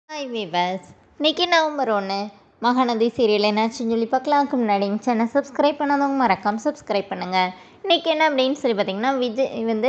hi viewers இன்னைக்கு November ஒன்று Mahanadi serial என்னாச்சுன்னு சொல்லி பார்க்கலாம்க்கு முன்னாடி எங்கள் சேனல் சப்ஸ்கிரைப் பண்ணாதவங்க மறக்காமல் சப்ஸ்கிரைப் பண்ணுங்கள் இன்றைக்கி என்ன அப்படின்னு சொல்லி பார்த்தீங்கன்னா விஜய் வந்து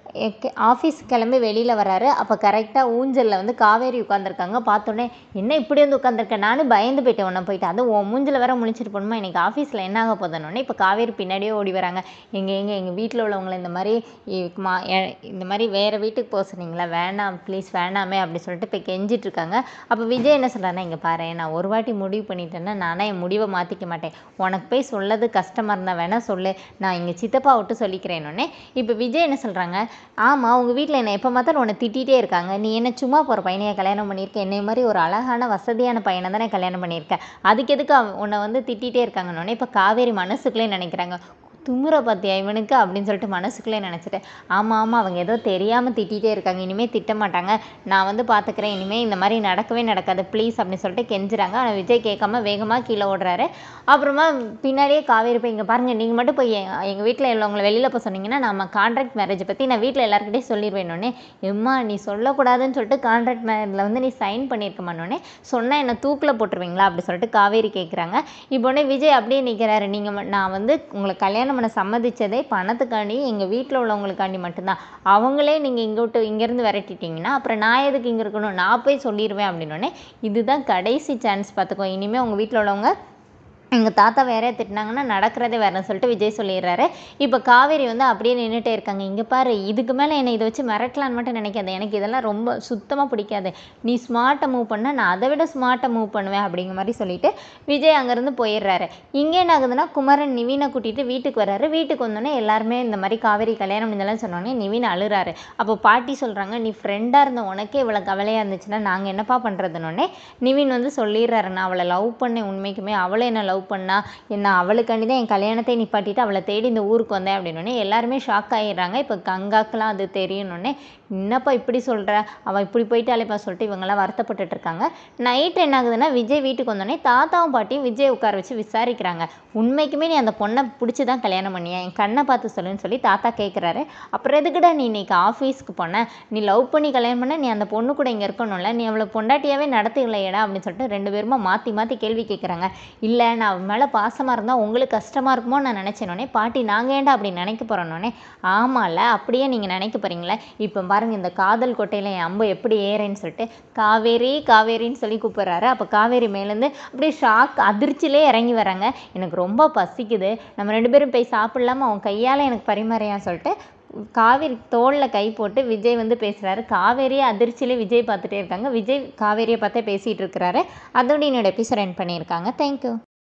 ஆஃபீஸ் கிளம்பி வெளியில் வராரு அப்போ கரெக்டாக ஊஞ்சலில் வந்து காவேரி உட்காந்துருக்காங்க பார்த்தோன்னே என்ன இப்படி வந்து உட்காந்துருக்க நானும் பயந்து போயிட்டேன் உன்னை போயிட்டு அது உன் மூஞ்சில் வேற முழிச்சிட்டு போகணுமா இன்றைக்கி ஆஃபீஸில் என்ன ஆக போதுன்னொன்னே இப்போ காவேரி பின்னாடியே ஓடி வராங்க எங்கள் எங்கள் எங்கள் வீட்டில் உள்ளவங்களை இந்த மாதிரி இ- மா எ- இந்த மாதிரி வேறு வீட்டுக்கு போக சொன்னீங்களா வேணாம் ப்ளீஸ் வேணாமே அப்படி சொல்லிட்டு இப்போ கெஞ்சிட்டு இருக்காங்க அப்போ விஜய் என்ன சொல்கிறாருன்னா இங்கே பாரு நான் ஒரு வாட்டி முடிவு பண்ணிட்டேன்னா நானே என் முடிவை மாற்றிக்க மாட்டேன் உனக்கு போய் சொல்லது கஷ்டமாக இருந்தால் வேணால் சொல்லு நான் இங்கே சித்தப்பா விட்டு சொல்லிக்கிறேன்னொன்னே இப்போ விஜய் என்ன சொல்கிறாங்க ஆமாம் உங்கள் வீட்டில் என்னை எப்போ பார்த்தாலும் உன்னை திட்டிகிட்டே இருக்காங்க நீ என்ன சும்மா போகிற பையனையை கல்யாணம் பண்ணியிருக்க என்னை மாதிரி ஒரு அழகான வசதியான பையனை தானே கல்யாணம் பண்ணியிருக்க அதுக்கு எதுக்கு அவ- உன்னை வந்து திட்டிகிட்டே இருக்காங்கன்னொன்னே இப்போ காவேரி மனசுக்குள்ளே நினைக்கிறாங்க துமுற பார்த்தியா இவனுக்கு அப்படின்னு சொல்லிட்டு மனசுக்குள்ளே நினச்சிட்டு ஆமாம் ஆமாம் அவங்க ஏதோ தெரியாமல் திட்டிகிட்டே இருக்காங்க இனிமேல் திட்ட மாட்டாங்க நான் வந்து பார்த்துக்கிறேன் இனிமேல் இந்த மாதிரி நடக்கவே நடக்காது ப்ளீஸ் அப்படின்னு சொல்லிட்டு கெஞ்சுறாங்க ஆனால் விஜய் கேட்காம வேகமாக கீழே ஓடுறாரு அப்புறமா பின்னாடியே காவேரி போய் இங்கே பாருங்கள் நீங்கள் மட்டும் போய் எங்கள் வீட்டில் உள்ளவங்களை வெளியில் போய் சொன்னீங்கன்னா நம்ம கான்ட்ராக்ட் மேரேஜை பற்றி நான் வீட்டில் எல்லாருக்கிட்டையும் சொல்லிடுவேன்னொன்னே எம்மா நீ சொல்லக்கூடாதுன்னு சொல்லிட்டு கான்ட்ராக்ட் மேரேஜில் வந்து நீ சைன் பண்ணியிருக்கமானோடனே சொன்னால் என்னை தூக்கில் போட்டுருவீங்களா அப்படி சொல்லிட்டு காவேரி கேட்குறாங்க இப்போ உடனே விஜய் அப்படியே நிற்கிறாரு நீங்கள் நான் வந்து உங்களை கல்யாணம் பண்ண சம்மதிச்சதே பணத்துக்காண்டி எங்கள் வீட்டில் உள்ளவங்களுக்காண்டி மட்டும்தான் அவங்களே நீங்கள் இங்கே விட்டு இங்கேருந்து விரட்டிட்டீங்கன்னா அப்புறம் நான் எதுக்கு இங்கே இருக்கணும் நான் போய் சொல்லிடுவேன் அப்படின்னோடனே இதுதான் கடைசி சான்ஸ் பார்த்துக்கோ இனிமேல் உங்கள் வீட்டில் உள்ளவங்க எங்கள் தாத்தா வேறே திட்டினாங்கன்னா நடக்கிறதே வேறன்னு சொல்லிட்டு விஜய் சொல்லிடுறாரு இப்போ காவேரி வந்து அப்படியே நின்றுட்டே இருக்காங்க இங்கே பாரு இதுக்கு மேலே என்னை இதை வச்சு மிரட்டலான்னு மட்டும் நினைக்காத எனக்கு இதெல்லாம் ரொம்ப சுத்தமாக பிடிக்காது நீ ஸ்மார்ட்டை மூவ் பண்ண நான் அதை விட ஸ்மார்ட்டை மூவ் பண்ணுவேன் அப்படிங்கிற மாதிரி சொல்லிட்டு விஜய் அங்கேருந்து போயிடுறாரு இங்கே என்ன ஆகுதுன்னா குமரன் நிவீனை கூட்டிகிட்டு வீட்டுக்கு வர்றாரு வீட்டுக்கு வந்தோடனே எல்லாருமே இந்த மாதிரி காவேரி கல்யாணம் முடிஞ்சலாம் சொன்னோடனே நிவீன் அழுறாரு அப்போ பாட்டி சொல்கிறாங்க நீ ஃப்ரெண்டாக இருந்த உனக்கே இவ்வளோ கவலையாக இருந்துச்சுன்னா நாங்கள் என்னப்பா பண்ணுறதுன்னொடனே நிவின் வந்து சொல்லிடுறாரு நான் அவளை லவ் பண்ணேன் உண்மைக்குமே அவளை என்ன லவ் பண்ணா என்ன அவளுக்காண்டி தான் என் கல்யாணத்தை நிப்பாட்டிட்டு அவளை தேடி இந்த ஊருக்கு வந்தேன் அப்படின்னோடனே எல்லாருமே ஷாக் ஆகிடுறாங்க இப்போ கங்காக்கெலாம் அது தெரியணுன்னே என்னப்பா இப்படி சொல்கிற அவள் இப்படி போயிட்டாலேப்பா சொல்லிட்டு இவங்கெல்லாம் வருத்தப்பட்டுட்டு இருக்காங்க நைட் என்ன ஆகுதுன்னா விஜய் வீட்டுக்கு வந்தோடனே தாத்தாவும் பாட்டியும் விஜய் உட்கார வச்சு விசாரிக்கிறாங்க உண்மைக்குமே நீ அந்த பொண்ணை பிடிச்சி தான் கல்யாணம் பண்ணியா என் கண்ணை பார்த்து சொல்லுன்னு சொல்லி தாத்தா கேட்குறாரு அப்புறம் எதுக்குடா நீ இன்னைக்கு ஆஃபீஸ்க்கு போன நீ லவ் பண்ணி கல்யாணம் பண்ண நீ அந்த பொண்ணு கூட இங்கே இருக்கணும்ல நீ அவளை பொண்டாட்டியாவே நடத்துக்கலையடா அப்படின்னு சொல்லிட்டு ரெண்டு பேருமா மாற்றி மாற்றி கேள்வி கேட்குறாங்க இல்லை நான் அவன் மேலே பாசமாக இருந்தால் உங்களுக்கு கஷ்டமாக இருக்குமோ நான் நினச்சேனோடனே பாட்டி நாங்கள் ஏன்டா அப்படி நினைக்க போகிறோன்னொடனே ஆமாம்ல அப்படியே நீங்கள் நினைக்க போகிறீங்களே இப்போ பாருங்கள் இந்த காதல் கோட்டையில் என் அம்பு எப்படி ஏறேன்னு சொல்லிட்டு காவேரி காவேரின்னு சொல்லி கூப்பிட்றாரு அப்போ காவேரி மேலேருந்து அப்படியே ஷாக் அதிர்ச்சியிலே இறங்கி வராங்க எனக்கு ரொம்ப பசிக்குது நம்ம ரெண்டு பேரும் போய் சாப்பிட்லாமா அவன் கையால் எனக்கு பரிமாறியான்னு சொல்லிட்டு காவேரி தோளில் கை போட்டு விஜய் வந்து பேசுகிறாரு காவேரியை அதிர்ச்சியிலே விஜய் பார்த்துட்டே இருக்காங்க விஜய் காவேரியை பார்த்தே பேசிகிட்டு இருக்கிறாரு அதோட என்னோட எபிசோட் என் பண்ணியிருக்காங்க தேங்க்யூ